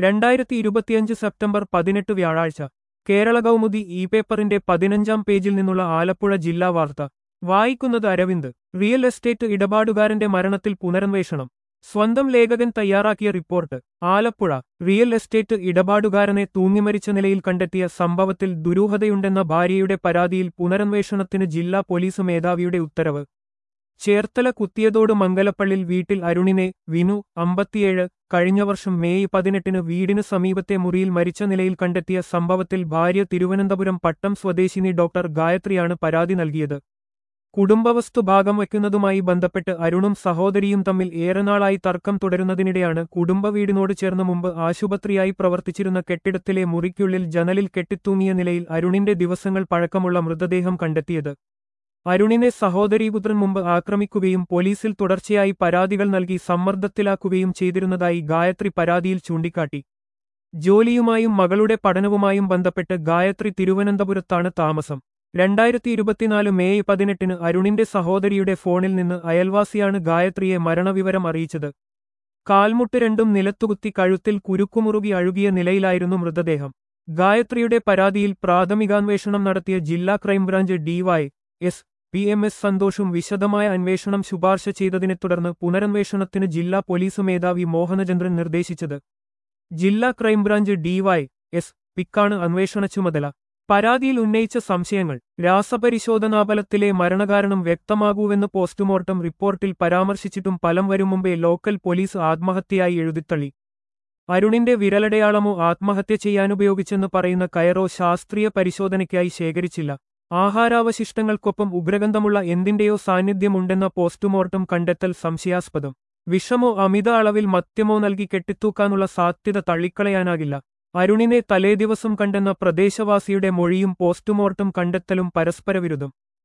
രണ്ടായിരത്തി ഇരുപത്തിയഞ്ച് സെപ്റ്റംബർ പതിനെട്ട് വ്യാഴാഴ്ച കേരള കൗമുദി ഇ പേപ്പറിന്റെ പതിനഞ്ചാം പേജിൽ നിന്നുള്ള ആലപ്പുഴ ജില്ലാ വാർത്ത വായിക്കുന്നത് അരവിന്ദ് റിയൽ എസ്റ്റേറ്റ് ഇടപാടുകാരന്റെ മരണത്തിൽ പുനരന്വേഷണം സ്വന്തം ലേഖകൻ തയ്യാറാക്കിയ റിപ്പോർട്ട് ആലപ്പുഴ റിയൽ എസ്റ്റേറ്റ് ഇടപാടുകാരനെ തൂങ്ങിമരിച്ച നിലയിൽ കണ്ടെത്തിയ സംഭവത്തിൽ ദുരൂഹതയുണ്ടെന്ന ഭാര്യയുടെ പരാതിയിൽ പുനരന്വേഷണത്തിന് ജില്ലാ പോലീസ് മേധാവിയുടെ ഉത്തരവ് ചേർത്തല കുത്തിയതോട് മംഗലപ്പള്ളിൽ വീട്ടിൽ അരുണിനെ വിനു അമ്പത്തിയേഴ് കഴിഞ്ഞ വർഷം മേയ് പതിനെട്ടിന് വീടിനു സമീപത്തെ മുറിയിൽ മരിച്ച നിലയിൽ കണ്ടെത്തിയ സംഭവത്തിൽ ഭാര്യ തിരുവനന്തപുരം പട്ടം സ്വദേശിനി ഡോക്ടർ ഗായത്രിയാണ് പരാതി നൽകിയത് കുടുംബവസ്തു ഭാഗം വയ്ക്കുന്നതുമായി ബന്ധപ്പെട്ട് അരുണും സഹോദരിയും തമ്മിൽ ഏറെ നാളായി തർക്കം തുടരുന്നതിനിടെയാണ് കുടുംബ വീടിനോട് ചേർന്ന് മുമ്പ് ആശുപത്രിയായി പ്രവർത്തിച്ചിരുന്ന കെട്ടിടത്തിലെ മുറിക്കുള്ളിൽ ജനലിൽ കെട്ടിത്തൂങ്ങിയ നിലയിൽ അരുണിന്റെ ദിവസങ്ങൾ പഴക്കമുള്ള മൃതദേഹം കണ്ടെത്തിയത് അരുണിനെ സഹോദരീപുത്രൻ മുമ്പ് ആക്രമിക്കുകയും പോലീസിൽ തുടർച്ചയായി പരാതികൾ നൽകി സമ്മർദ്ദത്തിലാക്കുകയും ചെയ്തിരുന്നതായി ഗായത്രി പരാതിയിൽ ചൂണ്ടിക്കാട്ടി ജോലിയുമായും മകളുടെ പഠനവുമായും ബന്ധപ്പെട്ട് ഗായത്രി തിരുവനന്തപുരത്താണ് താമസം രണ്ടായിരത്തി ഇരുപത്തിനാല് മേയ് പതിനെട്ടിന് അരുണിന്റെ സഹോദരിയുടെ ഫോണിൽ നിന്ന് അയൽവാസിയാണ് ഗായത്രിയെ മരണവിവരം അറിയിച്ചത് കാൽമുട്ട് രണ്ടും നിലത്തുകുത്തി കഴുത്തിൽ കുരുക്കുമുറുകി അഴുകിയ നിലയിലായിരുന്നു മൃതദേഹം ഗായത്രിയുടെ പരാതിയിൽ പ്രാഥമികാന്വേഷണം നടത്തിയ ജില്ലാ crime branch D Y S P M S സന്തോഷും വിശദമായ അന്വേഷണം ശുപാർശ ചെയ്തതിനെ തുടർന്ന് പുനരന്വേഷണത്തിന് ജില്ലാ പോലീസ് മേധാവി മോഹനചന്ദ്രൻ നിർദ്ദേശിച്ചത് ജില്ലാ ക്രൈംബ്രാഞ്ച് ഡിവൈ എസ് പിക്കാണ് അന്വേഷണ ചുമതല പരാതിയിൽ ഉന്നയിച്ച സംശയങ്ങൾ രാസപരിശോധനാഫലത്തിലെ മരണകാരണം വ്യക്തമാകൂവെന്ന് പോസ്റ്റ്മോർട്ടം റിപ്പോർട്ടിൽ പരാമർശിച്ചിട്ടും ഫലം വരും മുമ്പേ ലോക്കൽ പോലീസ് ആത്മഹത്യയായി എഴുതിത്തള്ളി അരുണിന്റെ വിരലടയാളമോ ആത്മഹത്യ ചെയ്യാനുപയോഗിച്ചെന്ന് പറയുന്ന കയറോ ശാസ്ത്രീയ പരിശോധനയ്ക്കായി ശേഖരിച്ചില്ല ആഹാരാവശിഷ്ടങ്ങൾക്കൊപ്പം ഉഗ്രഗന്ധമുള്ള എന്തിന്റെയോ സാന്നിധ്യമുണ്ടെന്ന പോസ്റ്റ്മോർട്ടം കണ്ടെത്തൽ സംശയാസ്പദം വിഷമോ അമിത അളവിൽ മദ്യമോ നൽകി കെട്ടിത്തൂക്കാനുള്ള സാധ്യത തള്ളിക്കളയാനാകില്ല അരുണിനെ തലേദിവസം കണ്ടെന്ന പ്രദേശവാസിയുടെ മൊഴിയും പോസ്റ്റ്മോർട്ടം കണ്ടെത്തലും പരസ്പരവിരുദ്ധം